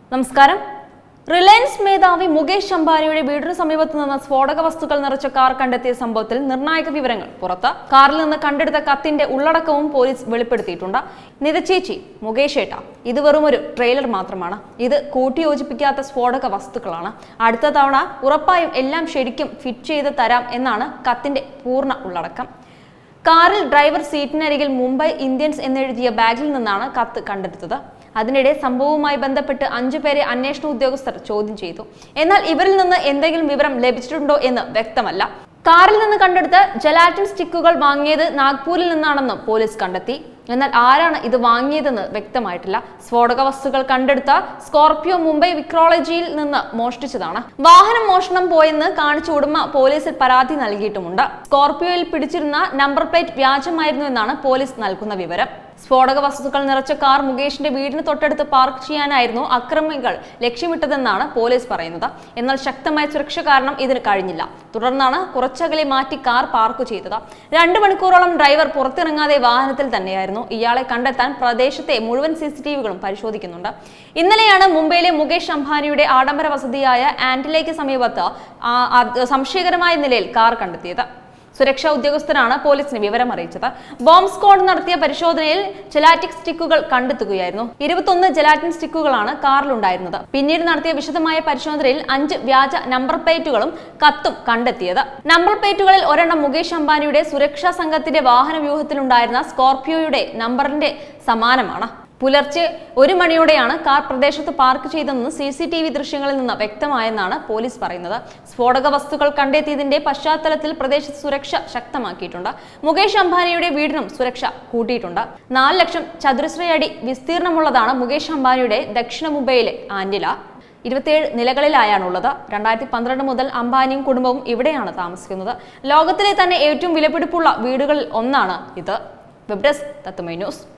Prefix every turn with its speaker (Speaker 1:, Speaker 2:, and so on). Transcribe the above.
Speaker 1: നമസ്കാരം റിലയൻസ് മേധാവി മുകേഷ് അംബാനിയുടെ വീടിന് സമീപത്ത് നിന്ന് സ്ഫോടക വസ്തുക്കൾ നിറച്ച കാർ കണ്ടെത്തിയ സംഭവത്തിൽ നിർണായക വിവരങ്ങൾ പുറത്ത് കാറിൽ നിന്ന് കണ്ടെടുത്ത കത്തിന്റെ ഉള്ളടക്കവും പോലീസ് വെളിപ്പെടുത്തിയിട്ടുണ്ട് നിതച്ചേച്ചി മുകേഷ് ഏട്ട ഇത് വെറും ഒരു ട്രെയിലർ മാത്രമാണ് ഇത് കൂട്ടിയോജിപ്പിക്കാത്ത സ്ഫോടക വസ്തുക്കളാണ് അടുത്ത തവണ ഉറപ്പായും എല്ലാം ശരിക്കും ഫിറ്റ് ചെയ്ത് തരാം എന്നാണ് കത്തിന്റെ പൂർണ്ണ ഉള്ളടക്കം കാറിൽ ഡ്രൈവർ സീറ്റിനരികിൽ മുംബൈ ഇന്ത്യൻസ് എന്നെഴുതിയ ബാഗിൽ നിന്നാണ് കത്ത് കണ്ടെടുത്തത് അതിനിടെ സംഭവവുമായി ബന്ധപ്പെട്ട് അഞ്ചു പേരെ അന്വേഷണ ഉദ്യോഗസ്ഥർ ചോദ്യം ചെയ്തു എന്നാൽ ഇവരിൽ നിന്ന് എന്തെങ്കിലും വിവരം ലഭിച്ചിട്ടുണ്ടോ എന്ന് വ്യക്തമല്ല കാറിൽ നിന്ന് കണ്ടെടുത്ത ജലാറ്റിൻ സ്റ്റിക്കുകൾ വാങ്ങിയത് നാഗ്പൂരിൽ നിന്നാണെന്ന് പോലീസ് കണ്ടെത്തി എന്നാൽ ആരാണ് ഇത് വാങ്ങിയതെന്ന് വ്യക്തമായിട്ടില്ല സ്ഫോടക വസ്തുക്കൾ കണ്ടെടുത്ത സ്കോർപിയോ മുംബൈ വിക്രോളജിയിൽ നിന്ന് മോഷ്ടിച്ചതാണ് വാഹനം മോഷണം പോയെന്ന് കാണിച്ച ഉടമ പോലീസിൽ പരാതി നൽകിയിട്ടുമുണ്ട് സ്കോർപിയോയിൽ പിടിച്ചിരുന്ന നമ്പർ പ്ലേറ്റ് വ്യാജമായിരുന്നു എന്നാണ് പോലീസ് നൽകുന്ന വിവരം സ്ഫോടക വസ്തുക്കൾ നിറച്ച കാർ മുകേഷിന്റെ വീടിന് തൊട്ടടുത്ത് പാർക്ക് ചെയ്യാനായിരുന്നു അക്രമികൾ ലക്ഷ്യമിട്ടതെന്നാണ് പോലീസ് പറയുന്നത് എന്നാൽ ശക്തമായ സുരക്ഷ കാരണം ഇതിന് കഴിഞ്ഞില്ല തുടർന്നാണ് കുറച്ചകലെ മാറ്റി കാർ പാർക്ക് ചെയ്തത് രണ്ടു മണിക്കൂറോളം ഡ്രൈവർ പുറത്തിറങ്ങാതെ വാഹനത്തിൽ തന്നെയായിരുന്നു ഇയാളെ കണ്ടെത്താൻ പ്രദേശത്തെ മുഴുവൻ സി സി ടി വികളും പരിശോധിക്കുന്നുണ്ട് ഇന്നലെയാണ് മുംബൈയിലെ മുകേഷ് അംബാനിയുടെ ആഡംബര വസതിയായ ആന്റിലേക്ക് സമീപത്ത് ആ, അത് സംശയകരമായ നിലയിൽ കാർ കണ്ടെത്തിയത് സുരക്ഷാ ഉദ്യോഗസ്ഥരാണ് പോലീസിന് വിവരം അറിയിച്ചത് ബോംബ് സ്ക്വാഡ് നടത്തിയ പരിശോധനയിൽ ജലാറ്റിക് സ്റ്റിക്കുകൾ കണ്ടെത്തുകയായിരുന്നു ഇരുപത്തൊന്ന് ജലാറ്റിൻ സ്റ്റിക്കുകളാണ് കാറിലുണ്ടായിരുന്നത് പിന്നീട് നടത്തിയ വിശദമായ പരിശോധനയിൽ അഞ്ച് വ്യാജ നമ്പർ പ്ലേറ്റുകളും കത്തും കണ്ടെത്തിയത് നമ്പർ പ്ലേറ്റുകളിൽ ഒരെണ്ണം മുകേഷ് അംബാനിയുടെ സുരക്ഷാ സംഘത്തിന്റെ വാഹന വ്യൂഹത്തിലുണ്ടായിരുന്ന സ്കോർപിയോയുടെ നമ്പറിന്റെ സമാനമാണ് പുലർച്ചെ ഒരു മണിയോടെയാണ് കാർ പ്രദേശത്ത് പാർക്ക് ചെയ്തതെന്ന് സി സി ടി വി ദൃശ്യങ്ങളിൽ നിന്ന് വ്യക്തമായെന്നാണ് പോലീസ് പറയുന്നത് സ്ഫോടക വസ്തുക്കൾ കണ്ടെത്തിയതിന്റെ പശ്ചാത്തലത്തിൽ പ്രദേശത്ത് സുരക്ഷ ശക്തമാക്കിയിട്ടുണ്ട് മുകേഷ് അംബാനിയുടെ വീടിനും സുരക്ഷ കൂട്ടിയിട്ടുണ്ട് നാല് ലക്ഷം ചതുരശ്ര അടി വിസ്തീർണമുള്ളതാണ് മുകേഷ് അംബാനിയുടെ ദക്ഷിണ മുംബൈയിലെ ആന്റില ഇരുപത്തിയേഴ് നിലകളിലായാണുള്ളത് രണ്ടായിരത്തി പന്ത്രണ്ട് മുതൽ അംബാനിയും കുടുംബവും ഇവിടെയാണ് താമസിക്കുന്നത് ലോകത്തിലെ തന്നെ ഏറ്റവും വിലപിടിപ്പുള്ള വീടുകളിൽ ഒന്നാണ് ഇത് വെബ് ഡെസ്ക് തത്തുമൈ ന്യൂസ്